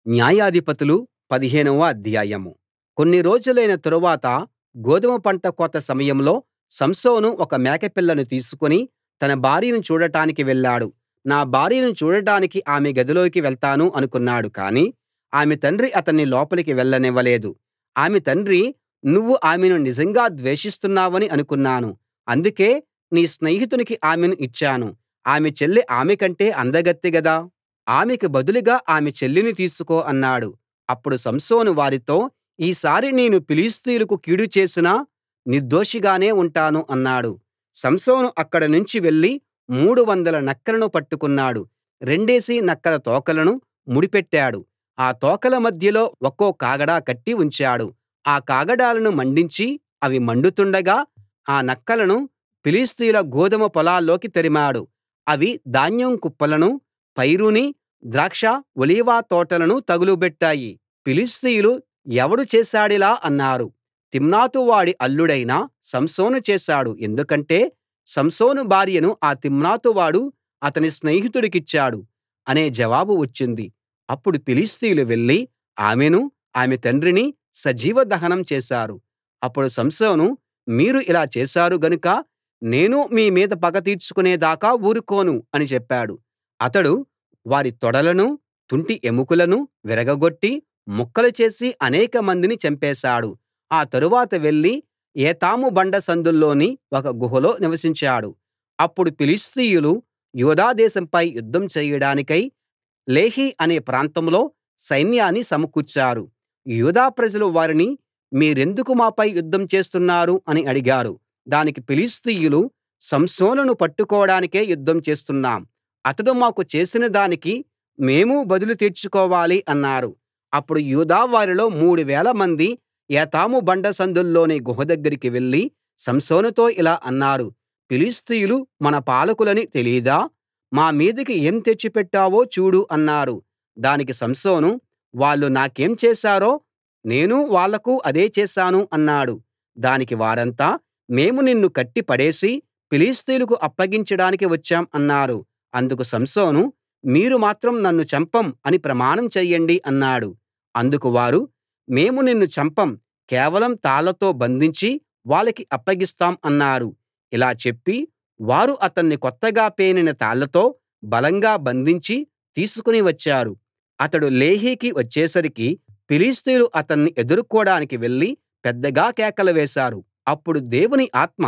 న్యాయాధిపతులు పదిహేనవ అధ్యాయం కొన్ని రోజులైన తరువాత గోదుమ పంట కోత సమయంలో సంసోను ఒక మేకపిల్లను తీసుకుని తన భార్యను చూడటానికి వెళ్ళాడు నా భార్యను చూడటానికి ఆమె గదిలోకి వెళ్తాను అనుకున్నాడు కానీ ఆమె తండ్రి అతణ్ణి లోపలికి వెళ్ళనివ్వలేదు ఆమె తండ్రి నువ్వు ఆమెను నిజంగా ద్వేషిస్తున్నావని అనుకున్నాను అందుకే నీ స్నేహితునికి ఆమెను ఇచ్చాను ఆమె చెల్లి ఆమె కంటే అందగత్తె గదా ఆమెకు బదులుగా ఆమె చెల్లిని తీసుకో అన్నాడు అప్పుడు సంసోను వారితో ఈసారి నేను ఫిలిష్తీయులకు కీడు చేసినా నిర్దోషిగానే ఉంటాను అన్నాడు సంసోను అక్కడి నుంచి వెళ్లి మూడు వందల నక్కలను పట్టుకున్నాడు రెండేసి నక్కల తోకలను ముడిపెట్టాడు ఆ తోకల మధ్యలో ఒక్కో కాగడా కట్టి ఉంచాడు ఆ కాగడాలను మండించి అవి మండుతుండగా ఆ నక్కలను ఫిలిష్తీయుల గోదుమ పొలాల్లోకి తరిమాడు అవి ధాన్యం కుప్పలనూ పైరునీ ద్రాక్ష ఒలీవ తోటలనూ తగులబెట్టాయి ఫిలిష్తీయులు ఎవడు చేశాడిలా అన్నారు తిమ్నాతు వాడి అల్లుడైన సంసోను చేశాడు ఎందుకంటే సంసోను భార్యను ఆ తిమ్నాతు వాడు అతని స్నేహితుడికిచ్చాడు అనే జవాబు వచ్చింది అప్పుడు ఫిలిష్తీయులు వెళ్లి ఆమెనూ ఆమె తండ్రిని సజీవ దహనం చేశారు అప్పుడు సంసోను మీరు ఇలా చేశారు గనుక నేను మీ మీద పగ తీర్చుకునే దాకా ఊరుకోను అని చెప్పాడు అతడు వారి తొడలనూ తుంటి ఎముకలనూ విరగగొట్టి ముక్కలు చేసి అనేకమందిని చంపేశాడు ఆ తరువాత వెళ్లి ఏతాము బండ సందుల్లోని ఒక గుహలో నివసించాడు అప్పుడు ఫిలిష్తీయులు యూదా దేశంపై యుద్ధం చేయడానికై లేహీ అనే ప్రాంతంలో సైన్యాన్ని సమకూర్చారు యూదా ప్రజలు వారిని మీరెందుకు మాపై యుద్ధం చేస్తున్నారు అని అడిగారు దానికి ఫిలిష్తీయులు సంసోనును పట్టుకోడానికే యుద్ధం చేస్తున్నాం అతడు మాకు చేసిన దానికి మేము బదులు తీర్చుకోవాలి అన్నారు అప్పుడు యూదా వారిలో మూడు వేలమంది ఏతాము బండ సందుల్లోని గుహ దగ్గరికి వెళ్లి సంసోనుతో ఇలా అన్నారు ఫిలిష్తీయులు మన పాలకులని తెలీదా మా మీదికి ఏం తెచ్చిపెట్టావో చూడు అన్నారు దానికి సంసోను వాళ్ళు నాకేం చేశారో నేను వాళ్లకు అదే చేశాను అన్నాడు దానికి వారంతా మేము నిన్ను కట్టి పడేసి ఫిలిష్తీయులకు అప్పగించడానికి వచ్చాం అన్నారు అందుకు సంసోను మీరు మాత్రం నన్ను చంపం అని ప్రమాణం చెయ్యండి అన్నాడు అందుకు వారు మేము నిన్ను చంపం కేవలం తాళ్ళతో బంధించి వాళ్ళకి అప్పగిస్తాం అన్నారు ఇలా చెప్పి వారు అతన్ని కొత్తగా పేనిన తాళ్ళతో బలంగా బంధించి తీసుకుని వచ్చారు అతడు లేహీకి వచ్చేసరికి ఫిలిష్తీయులు అతన్ని ఎదుర్కోడానికి వెళ్లి పెద్దగా కేకలు వేశారు అప్పుడు దేవుని ఆత్మ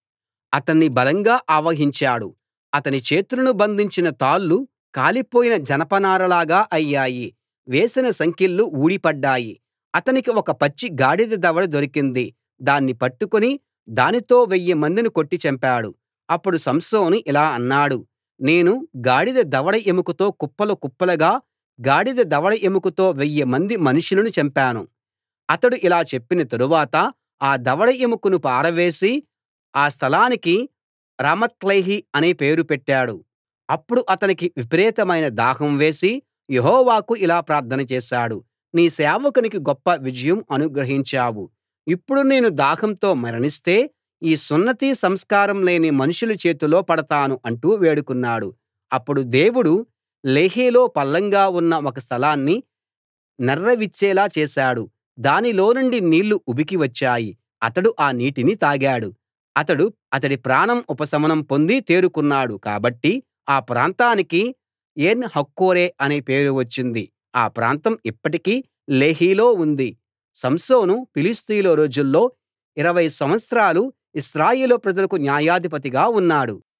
అతన్ని బలంగా ఆవహించాడు అతని చేతులను బంధించిన తాళ్ళు కాలిపోయిన జనపనారలాగా అయ్యాయి వేసిన సంకెళ్ళు ఊడిపడ్డాయి అతనికి ఒక పచ్చి గాడిద దవడ దొరికింది దాన్ని పట్టుకుని దానితో వెయ్యి మందిని కొట్టి చంపాడు అప్పుడు సంసోను ఇలా అన్నాడు నేను గాడిద దవడ ఎముకతో కుప్పలు కుప్పలుగా గాడిద దవడ ఎముకతో వెయ్యి మంది మనుషులను చంపాను అతడు ఇలా చెప్పిన తరువాత ఆ దవడ ఎముకను పారవేసి ఆ స్థలానికి రామత్లేహి అనే పేరు పెట్టాడు అప్పుడు అతనికి విపరీతమైన దాహం వేసి యెహోవాకు ఇలా ప్రార్థన చేశాడు నీ సేవకునికి గొప్ప విజయం అనుగ్రహించావు ఇప్పుడు నేను దాహంతో మరణిస్తే ఈ సున్నతి సంస్కారం లేని మనుషుల చేతిలో పడతాను అంటూ వేడుకున్నాడు అప్పుడు దేవుడు లేహీలో పల్లంగా ఉన్న ఒక స్థలాన్ని నెర్రెవిచ్చేలా చేశాడు దానిలో నుండి నీళ్లు ఉబికి వచ్చాయి అతడు ఆ నీటిని తాగాడు అతడు అతడి ప్రాణం ఉపశమనం పొంది తేరుకున్నాడు కాబట్టి ఆ ప్రాంతానికి ఏన్ హక్కోరే అనే పేరు వచ్చింది ఆ ప్రాంతం ఇప్పటికీ లేహీలో ఉంది సంసోను ఫిలిష్తీయుల రోజుల్లో ఇరవై సంవత్సరాలు ఇశ్రాయేలు ప్రజలకు న్యాయాధిపతిగా ఉన్నాడు